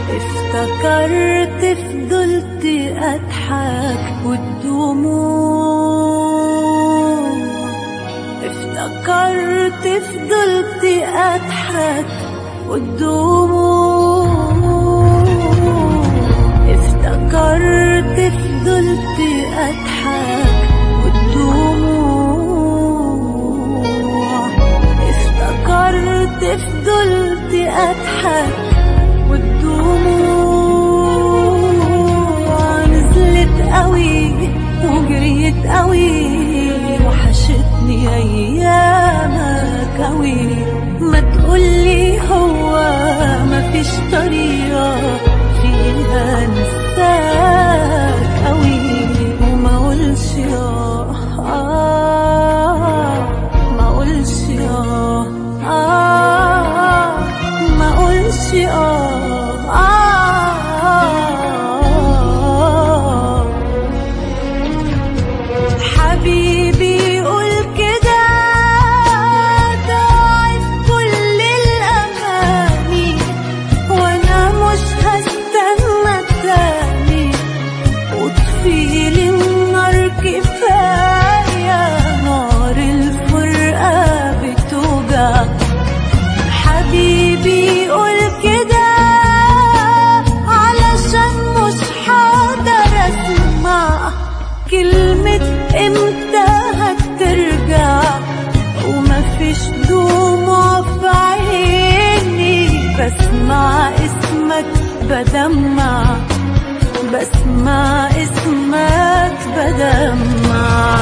افتكرت فضلت اضحك والدموع افتكرت فضلت اضحك والدموع افتكرت فضلت اضحك والدموع افتكرت فضلت اضحك والدموع نزلت قوي وجريت قوي وحشتني ايامك قوي ما تقولي هو مفيش طريقة فيها انساك قوي وما اقولش آه آه ما اقولش آه آه ما اقولش آه آه حبيبي قول كده ضاعت كل الأماني وأنا مش هستنى تاني وتفيلي النار كفاية نار الفرقة بتوجع حبيبي قول كده علشان مش حقدر اسمع كلمة امتى هترجع ومفيش دموع في عيني بسمع اسمك بدمع بسمع اسمك بدمع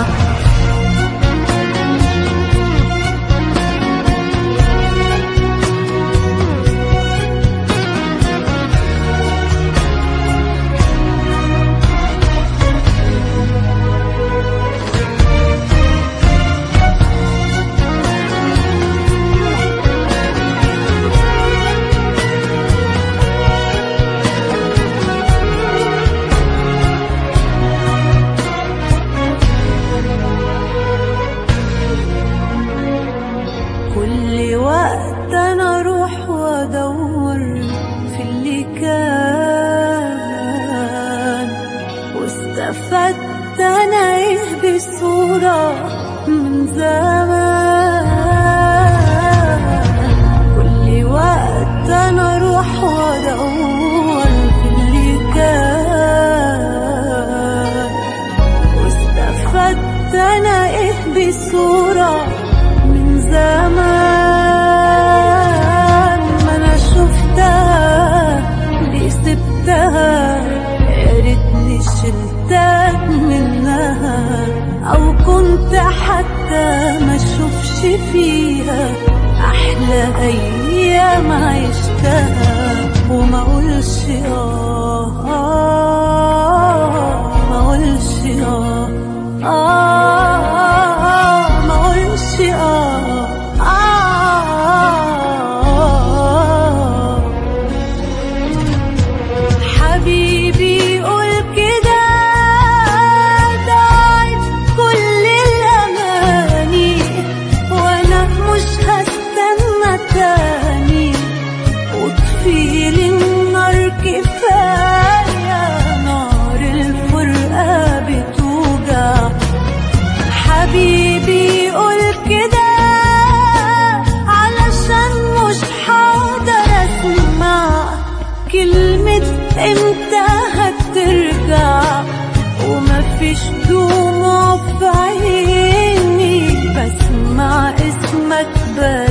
كل وقت انا اروح وادور في اللي كان واستفدت انا ايه بصورة من زمان كل وقت انا اروح وادور في اللي كان واستفدت انا ايه بصورة من زمان ما انا شفتها ليه سبتها يا ريتني شلتك منها او كنت حتى ما اشوفش فيها احلى ايام عشتها وما اقولش اه آه، ما اقولش اه آه ما اقولش آه آه حبيبي قول كده ضاعت كل الأماني وأنا مش هستنى تاني وتفيلي النار كفاية نار الفرقة بتوجع حبيبي قول كده علشان مش حقدر اسمع كلمة امتى هترجع ومفيش دموع في عيني بسمع اسمك بس